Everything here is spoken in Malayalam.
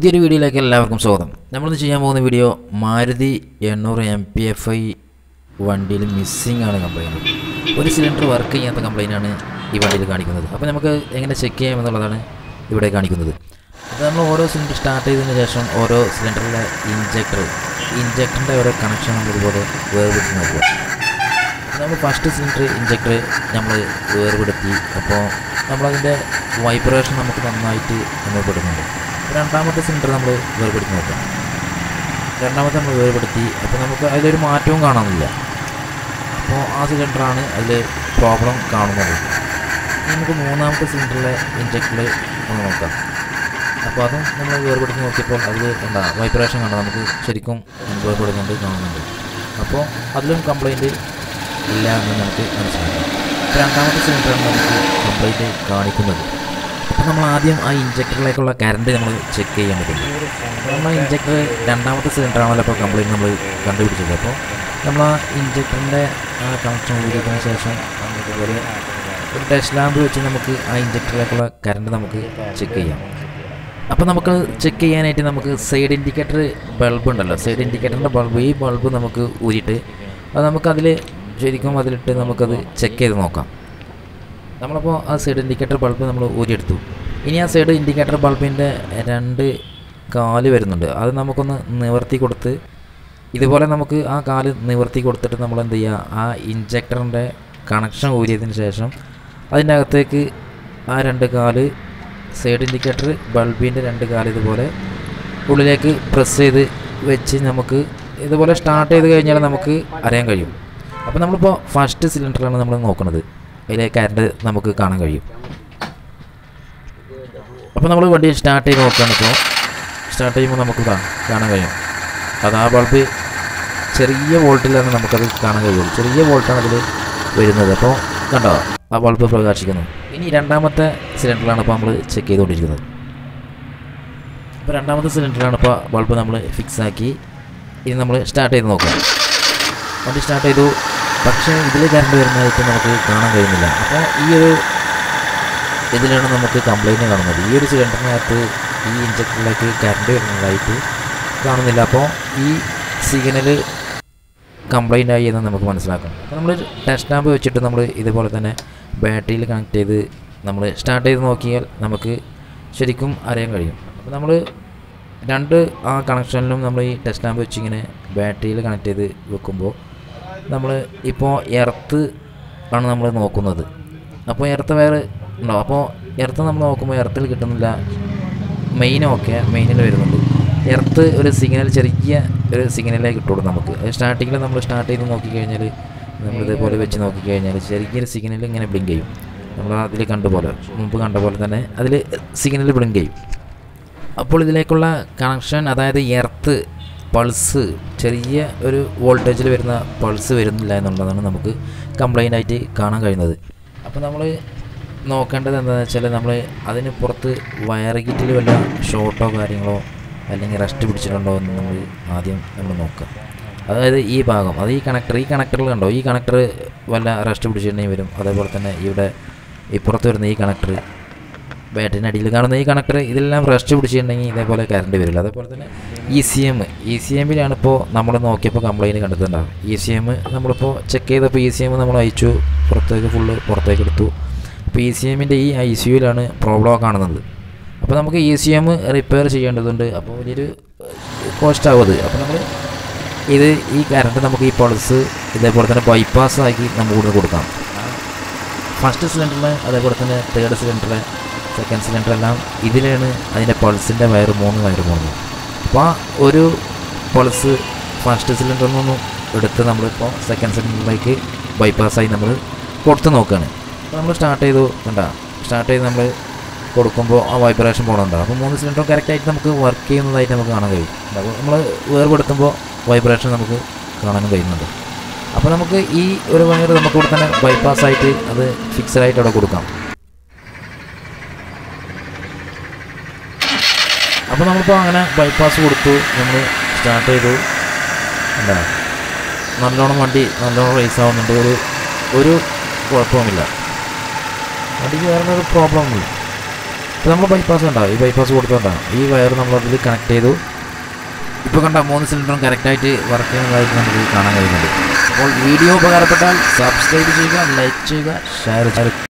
പുതിയൊരു വീഡിയോയിലേക്ക് എല്ലാവർക്കും സ്വാഗതം നമ്മളിന്ന് ചെയ്യാൻ പോകുന്ന വീഡിയോ മാരുതി എണ്ണൂറ് എം പി എഫ് ഐ വണ്ടിയിൽ മിസ്സിംഗ് ആണ് കംപ്ലൈൻറ്റ് ഒരു സിലിണ്ടർ വർക്ക് ചെയ്യാത്ത കംപ്ലൈൻ്റ് ആണ് ഈ വണ്ടിയിൽ കാണിക്കുന്നത് അപ്പോൾ നമുക്ക് എങ്ങനെ ചെക്ക് ചെയ്യാമെന്നുള്ളതാണ് ഇവിടെ കാണിക്കുന്നത് അപ്പോൾ നമ്മൾ ഓരോ സിലിണ്ടർ സ്റ്റാർട്ട് ചെയ്തതിന് ശേഷം ഓരോ സിലിണ്ടറിലെ ഇഞ്ചക്ടർ ഇഞ്ചക്ടറിൻ്റെ ഓരോ കണക്ഷൻ നമ്മൾ ഇതുപോലെ വേർപെടുത്തി നോക്കുക നമ്മൾ ഫസ്റ്റ് സിലിണ്ടർ ഇഞ്ചക്ടർ നമ്മൾ വേർപെടുത്തി അപ്പോൾ നമ്മളതിൻ്റെ വൈബ്രേഷൻ നമുക്ക് നന്നായിട്ട് അനുഭവപ്പെടുന്നുണ്ട് രണ്ടാമത്തെ സിലിണ്ടർ നമ്മൾ വേർപെടുത്തി നോക്കാം രണ്ടാമത്തെ നമ്മൾ വേർപെടുത്തി അപ്പോൾ നമുക്ക് അതിലൊരു മാറ്റവും കാണാനില്ല അപ്പോൾ ആ സിലിണ്ടറാണ് അതിൽ പ്രോബ്ലം കാണുന്നത് ഇനി നമുക്ക് മൂന്നാമത്തെ സിലിണ്ടറിലെ ഇഞ്ചക്ടറിൽ ഒന്ന് നോക്കാം അപ്പോൾ അതും നമ്മൾ വേർപെടുത്തി നോക്കിയപ്പോൾ അതിൽ എന്താ വൈബ്രേഷൻ കണ്ട നമുക്ക് ശരിക്കും വേർപെടുന്നുണ്ട് കാണുന്നുണ്ട് അപ്പോൾ അതിലും കംപ്ലൈൻറ്റ് ഇല്ല എന്ന് നമുക്ക് മനസ്സിലാക്കാം അപ്പോൾ രണ്ടാമത്തെ സിലിണ്ടറാണ് നമുക്ക് കംപ്ലൈൻറ്റ് കാണിക്കുന്നത് അപ്പോൾ നമ്മൾ ആദ്യം ആ ഇഞ്ചക്ടറിലേക്കുള്ള കറണ്ട് നമ്മൾ ചെക്ക് ചെയ്യാൻ പറ്റും നമ്മൾ ആ ഇഞ്ചക്ടർ രണ്ടാമത്തെ സിലിണ്ടറാണല്ലോ അപ്പോൾ കംപ്ലൈൻറ്റ് നമ്മൾ കണ്ടുപിടിച്ചത് അപ്പോൾ നമ്മൾ ആ ഇഞ്ചക്ടറിൻ്റെ ആ കണക്ഷൻ ഊരിയതിന് ശേഷം നമ്മൾ ഇതുപോലെ ഒരു ടെസ്റ്റ് ലാമ്പ് വെച്ച് നമുക്ക് ആ ഇഞ്ചക്ടറിലേക്കുള്ള കറണ്ട് നമുക്ക് ചെക്ക് ചെയ്യാം അപ്പോൾ നമുക്ക് ചെക്ക് ചെയ്യാനായിട്ട് നമുക്ക് സൈഡ് ഇൻഡിക്കേറ്റർ ബൾബ് ഉണ്ടല്ലോ സൈഡ് ഇൻഡിക്കേറ്ററിൻ്റെ ബൾബ് ഈ ബൾബ് നമുക്ക് ഊരിയിട്ട് അത് നമുക്കതിൽ ശരിക്കും അതിലിട്ട് നമുക്കത് ചെക്ക് ചെയ്ത് നോക്കാം നമ്മളപ്പോൾ ആ സൈഡ് ഇൻഡിക്കേറ്റർ ബൾബ് നമ്മൾ ഊരിയെടുത്തു ഇനി ആ സൈഡ് ഇൻഡിക്കേറ്റർ ബൾബിൻ്റെ രണ്ട് കാല് വരുന്നുണ്ട് അത് നമുക്കൊന്ന് നിവർത്തി കൊടുത്ത് ഇതുപോലെ നമുക്ക് ആ കാല് നിവർത്തി കൊടുത്തിട്ട് നമ്മൾ എന്ത് ചെയ്യുക ആ ഇഞ്ചക്ടറിൻ്റെ കണക്ഷൻ ഊരിയതിന് ശേഷം അതിൻ്റെ അകത്തേക്ക് ആ രണ്ട് കാല് സൈഡ് ഇൻഡിക്കേറ്റർ ബൾബിൻ്റെ രണ്ട് കാല് ഇതുപോലെ ഉള്ളിലേക്ക് പ്രസ് ചെയ്ത് വെച്ച് നമുക്ക് ഇതുപോലെ സ്റ്റാർട്ട് ചെയ്ത് കഴിഞ്ഞാൽ നമുക്ക് അറിയാൻ കഴിയും അപ്പോൾ നമ്മളിപ്പോൾ ഫസ്റ്റ് സിലിണ്ടറാണ് നമ്മൾ നോക്കുന്നത് അതിലെ കറണ്ട് നമുക്ക് കാണാൻ കഴിയും അപ്പോൾ നമ്മൾ വണ്ടി സ്റ്റാർട്ട് ചെയ്ത് നോക്കുകയാണ് ഇപ്പോൾ സ്റ്റാർട്ട് ചെയ്യുമ്പോൾ നമുക്ക് ഇതാ കാണാൻ കഴിയും അത് ആ ബൾബ് ചെറിയ വോൾട്ടിലാണ് നമുക്കത് കാണാൻ കഴിയുള്ളൂ ചെറിയ വോൾട്ടാണ് അതിൽ വരുന്നത് അപ്പോൾ കണ്ടോ ആ ബൾബ് പ്രകാശിക്കുന്നു ഇനി രണ്ടാമത്തെ സിലിണ്ടറിലാണ് ഇപ്പോൾ നമ്മൾ ചെക്ക് ചെയ്തുകൊണ്ടിരിക്കുന്നത് ഇപ്പോൾ രണ്ടാമത്തെ സിലിണ്ടറിലാണ് ഇപ്പോൾ ബൾബ് നമ്മൾ ഫിക്സ് ആക്കി ഇനി നമ്മൾ സ്റ്റാർട്ട് ചെയ്ത് നോക്കാം വണ്ടി സ്റ്റാർട്ട് ചെയ്തു പക്ഷേ ഇതിൽ കറണ്ട് വരുന്നതായിട്ട് നമുക്ക് കാണാൻ കഴിയുന്നില്ല അപ്പോൾ ഈ ഒരു ഇതിലാണ് നമുക്ക് കംപ്ലൈൻറ്റ് കാണുന്നത് ഈ ഒരു സിലിണ്ടറിനകത്ത് ഈ ഇഞ്ചക്ടറിലേക്ക് കറണ്ട് വരുന്നതായിട്ട് കാണുന്നില്ല അപ്പോൾ ഈ സിഗ്നൽ കംപ്ലൈൻ്റ് ആയി എന്ന് നമുക്ക് മനസ്സിലാക്കാം അപ്പോൾ നമ്മൾ ടെസ്റ്റ് ലാമ്പ് വെച്ചിട്ട് നമ്മൾ ഇതുപോലെ തന്നെ ബാറ്ററിയിൽ കണക്ട് ചെയ്ത് നമ്മൾ സ്റ്റാർട്ട് ചെയ്ത് നോക്കിയാൽ നമുക്ക് ശരിക്കും അറിയാൻ കഴിയും അപ്പോൾ നമ്മൾ രണ്ട് ആ കണക്ഷനിലും നമ്മൾ ഈ ടെസ്റ്റ് ലാമ്പ് വെച്ച് ഇങ്ങനെ ബാറ്ററിയിൽ കണക്ട് ചെയ്ത് വെക്കുമ്പോൾ നമ്മൾ ഇപ്പോൾ എർത്ത് ആണ് നമ്മൾ നോക്കുന്നത് അപ്പോൾ എർത്ത് വേറെ ഉണ്ടോ അപ്പോൾ എർത്ത് നമ്മൾ നോക്കുമ്പോൾ എർത്തിൽ കിട്ടുന്നില്ല മെയിൻ ഓക്കെ മെയിനിൽ വരുന്നുണ്ട് എർത്ത് ഒരു സിഗ്നൽ ചെറിയ ഒരു സിഗ്നലേ കിട്ടുള്ളൂ നമുക്ക് സ്റ്റാർട്ടിങ്ങിൽ നമ്മൾ സ്റ്റാർട്ട് ചെയ്ത് നോക്കിക്കഴിഞ്ഞാൽ നമ്മൾ ഇതേപോലെ വെച്ച് നോക്കിക്കഴിഞ്ഞാൽ ചെറിയൊരു സിഗ്നൽ ഇങ്ങനെ ബ്ലിങ്ക് ചെയ്യും നമ്മൾ അതിൽ കണ്ട പോലെ മുമ്പ് കണ്ട പോലെ തന്നെ അതിൽ സിഗ്നൽ ബ്ലിങ്ക് ചെയ്യും അപ്പോൾ ഇതിലേക്കുള്ള കണക്ഷൻ അതായത് എർത്ത് പൾസ് ചെറിയ ഒരു വോൾട്ടേജിൽ വരുന്ന പൾസ് വരുന്നില്ല എന്നുള്ളതാണ് നമുക്ക് കംപ്ലൈൻ്റ് ആയിട്ട് കാണാൻ കഴിയുന്നത് അപ്പോൾ നമ്മൾ നോക്കേണ്ടത് എന്താണെന്ന് വെച്ചാൽ നമ്മൾ അതിന് പുറത്ത് വയർ കിറ്റിൽ വല്ല ഷോർട്ടോ കാര്യങ്ങളോ അല്ലെങ്കിൽ റെസ്റ്റ് പിടിച്ചിട്ടുണ്ടോ എന്ന് നമ്മൾ ആദ്യം നമ്മൾ നോക്കുക അതായത് ഈ ഭാഗം അത് ഈ കണക്ടർ ഈ കണക്ടറിൽ കണ്ടോ ഈ കണക്ടർ വല്ല റെസ്റ്റ് പിടിച്ചിട്ടുണ്ടെങ്കിൽ വരും അതേപോലെ തന്നെ ഇവിടെ ഇപ്പുറത്ത് വരുന്ന ഈ കണക്ടർ ബാറ്ററിൻ്റെ അടിയിൽ കാണുന്ന ഈ കണക്ടർ ഇതെല്ലാം റെസ്റ്റ് പിടിച്ചിട്ടുണ്ടെങ്കിൽ ഇതേപോലെ കറണ്ട് വരില്ല അതേപോലെ തന്നെ E C M E C എമ്മിലാണ് ഇപ്പോൾ നമ്മൾ നോക്കിയപ്പോൾ കംപ്ലൈൻറ്റ് കണ്ടെത്തുന്നുണ്ടാവും ഇ സി എം നമ്മളിപ്പോൾ ചെക്ക് ചെയ്തപ്പോൾ ഇ സി എം നമ്മൾ അയച്ചു പുറത്തേക്ക് ഫുള്ള് പുറത്തേക്ക് എടുത്തു അപ്പോൾ ഇ സി എമ്മിൻ്റെ ഈ ഐ സി യുവിലാണ് പ്രോബ്ലം കാണുന്നത് അപ്പോൾ നമുക്ക് ഇ സി എം റിപ്പയർ ചെയ്യേണ്ടതുണ്ട് അപ്പോൾ വലിയൊരു കോസ്റ്റ് ആവും അത് അപ്പോൾ നമ്മൾ ഇത് ഈ കറണ്ട് നമുക്ക് ഈ പൾസ് ഇതേപോലെ തന്നെ ബൈപ്പാസ് ആക്കി നമുക്ക് കൂടുതൽ കൊടുക്കാം ഫസ്റ്റ് സിലിണ്ടറിൽ അതേപോലെ തന്നെ തേർഡ് സിലിണ്ടറിൽ സെക്കൻഡ് സിലിണ്ടർ എല്ലാം ഇതിലാണ് അതിൻ്റെ പൾസിൻ്റെ വയർ മൂന്ന് വയർ പോകുന്നത് അപ്പോൾ ആ ഒരു പൾസ് ഫസ്റ്റ് സിലിണ്ടറിൽ നിന്നും എടുത്ത് നമ്മളിപ്പോൾ സെക്കൻഡ് സിലിണ്ടറിലേക്ക് ബൈപ്പാസായി നമ്മൾ കൊടുത്ത് നോക്കുകയാണ് അപ്പോൾ നമ്മൾ സ്റ്റാർട്ട് ചെയ്തു കണ്ട സ്റ്റാർട്ട് ചെയ്ത് നമ്മൾ കൊടുക്കുമ്പോൾ ആ വൈബ്രേഷൻ പോകണുണ്ടാവും അപ്പോൾ മൂന്ന് സിലിണ്ടറും കറക്റ്റായിട്ട് നമുക്ക് വർക്ക് ചെയ്യുന്നതായിട്ട് നമുക്ക് കാണാൻ കഴിയും അപ്പോൾ നമ്മൾ വേർപെടുത്തുമ്പോൾ വൈബ്രേഷൻ നമുക്ക് കാണാനും കഴിയുന്നുണ്ട് അപ്പോൾ നമുക്ക് ഈ ഒരു വയർ നമുക്ക് ഇവിടെ തന്നെ ബൈപ്പാസ് ആയിട്ട് അത് ഫിക്സഡ് ആയിട്ട് അവിടെ കൊടുക്കാം അപ്പോൾ നമ്മളിപ്പോൾ അങ്ങനെ ബൈപ്പാസ് കൊടുത്തു നമ്മൾ സ്റ്റാർട്ട് ചെയ്തു എന്താ നല്ലോണം വണ്ടി നല്ലോണം റേസ് ആവുന്നുണ്ട് ഒരു ഒരു കുഴപ്പവുമില്ല വണ്ടിക്ക് വേറെ ഒരു പ്രോബ്ലം ഇല്ല ഇപ്പോൾ നമ്മൾ ബൈപ്പാസ് ഉണ്ടാവും ഈ ബൈപ്പാസ് കൊടുത്തോണ്ടാണ് ഈ വയർ നമ്മൾ അതിൽ കണക്ട് ചെയ്തു ഇപ്പോൾ കണ്ട മൂന്ന് സിലിണ്ടറും കറക്റ്റായിട്ട് വർക്ക് ചെയ്യുന്നതായിട്ട് നമുക്ക് കാണാൻ കഴിയുന്നുണ്ട് അപ്പോൾ വീഡിയോ ഉപകാരപ്പെട്ടാൽ സബ്സ്ക്രൈബ് ചെയ്യുക ലൈക്ക് ചെയ്യുക ഷെയർ ചെയ്യുക